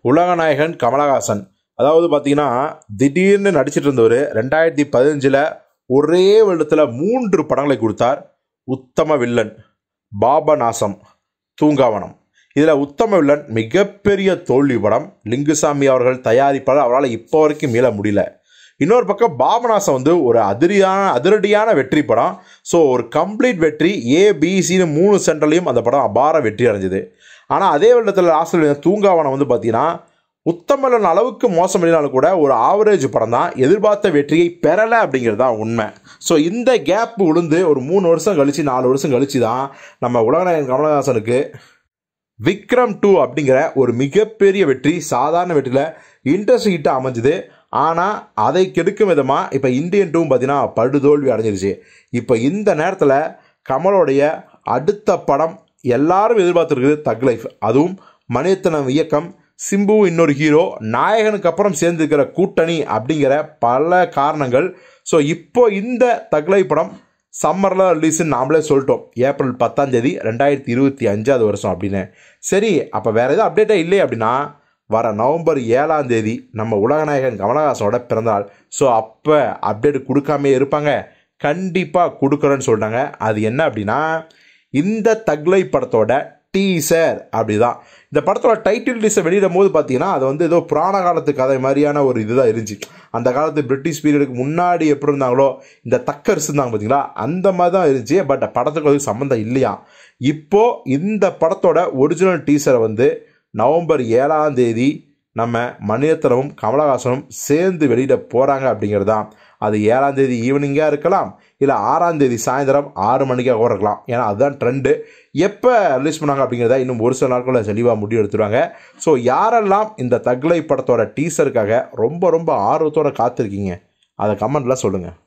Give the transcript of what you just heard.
உலகநாயகன் கமலஹாசன் அதாவது பார்த்தீங்கன்னா திடீர்னு நடிச்சிட்டு இருந்தவர் ரெண்டாயிரத்தி பதினஞ்சில் ஒரே வருடத்தில் மூன்று படங்களை கொடுத்தார் உத்தம வில்லன் பாபநாசம் தூங்காவனம் இதில் உத்தம வில்லன் மிகப்பெரிய தோல்வி படம் லிங்குசாமி அவர்கள் தயாரிப்பாளர் அவரால் இப்போ வரைக்கும் மீள முடியல இன்னொரு பக்கம் பாபநாசம் வந்து ஒரு அதிரியான அதிரடியான வெற்றி படம் ஸோ ஒரு கம்ப்ளீட் வெற்றி ஏபிசின்னு மூணு சென்டர்லையும் அந்த படம் அபார வெற்றி அடைஞ்சது ஆனால் அதே வருடத்தில் லாஸ்ட்டில் தூங்காவனம் வந்து பார்த்தீங்கன்னா உத்தமலன் அளவுக்கு மோசம் இல்லைனாலும் கூட ஒரு ஆவரேஜ் படம் தான் எதிர்பார்த்த வெற்றியை பெறலை அப்படிங்கிறது தான் உண்மை ஸோ இந்த கேப் விழுந்து ஒரு மூணு வருஷம் கழிச்சு நாலு வருஷம் கழிச்சு தான் நம்ம உலகநாயகன் கமலஹாசனுக்கு விக்ரம் டூ அப்படிங்கிற ஒரு மிகப்பெரிய வெற்றி சாதாரண வெற்றியில் இன்ட்ரெஸ்ட் ஹிட்டாக அமைஞ்சுது ஆனால் அதை கெடுக்கும் விதமாக இப்போ இந்தியன் டூவும் பார்த்தீங்கன்னா படுதோல்வி அடைஞ்சிருச்சு இப்போ இந்த நேரத்தில் கமலோடைய அடுத்த படம் எல்லாரும் எதிர்பார்த்துருக்குது தக் லைஃப் அதுவும் மணியத்தனம் இயக்கம் சிம்பு இன்னொரு ஹீரோ நாயகனுக்கு அப்புறம் சேர்ந்துருக்கிற கூட்டணி அப்படிங்கிற பல காரணங்கள் ஸோ இப்போ இந்த தக்லை படம் சம்மரில் ரிலீஸ்னு நாமளே சொல்லிட்டோம் ஏப்ரல் பத்தாம் தேதி ரெண்டாயிரத்தி இருபத்தி அஞ்சாவது வருஷம் அப்படின்னு சரி அப்போ வேறு எதுவும் அப்டேட்டாக இல்லை அப்படின்னா வர நவம்பர் ஏழாம் தேதி நம்ம உலகநாயகன் கமலஹாசனோட பிறந்தநாள் ஸோ அப்போ அப்டேட் கொடுக்காமே இருப்பாங்க கண்டிப்பாக கொடுக்குறேன்னு சொல்லிட்டாங்க அது என்ன அப்படின்னா இந்த தக்லை படத்தோட டீசர் அப்படிதான் இந்த படத்தோட டைட்டில் டீசர் வெளியிடும் போது பார்த்தீங்கன்னா அது வந்து ஏதோ புராண காலத்து கதை மாதிரியான ஒரு இதுதான் இருந்துச்சு அந்த காலத்து பிரிட்டிஷ் பீரியடுக்கு முன்னாடி எப்படி இருந்தாங்களோ இந்த தக்கர்ஸ் இருந்தாங்க பார்த்தீங்களா அந்த மாதிரி தான் இருந்துச்சு பட் படத்துக்கு அதுக்கு சம்மந்தம் இல்லையா இப்போ இந்த படத்தோட ஒரிஜினல் டீசரை வந்து நவம்பர் ஏழாம் தேதி நம்ம மணிரத்னமும் கமலஹாசனும் சேர்ந்து வெளியிட போகிறாங்க அப்படிங்கிறது தான் அது ஏழாம் தேதி ஈவினிங்காக இருக்கலாம் இல்லை ஆறாம் தேதி சாயந்தரம் ஆறு மணிக்காக கூட இருக்கலாம் ஏன்னா அதுதான் ட்ரெண்டு எப்போ ரிலீஸ் பண்ணாங்க அப்படிங்கிறத இன்னும் ஒரு சில நாட்களில் தெளிவாக முடிவு எடுத்துருவாங்க ஸோ யாரெல்லாம் இந்த தக்லை படத்தோட டீசருக்காக ரொம்ப ரொம்ப ஆர்வத்தோட காத்திருக்கீங்க அதை கமெண்ட்டில் சொல்லுங்கள்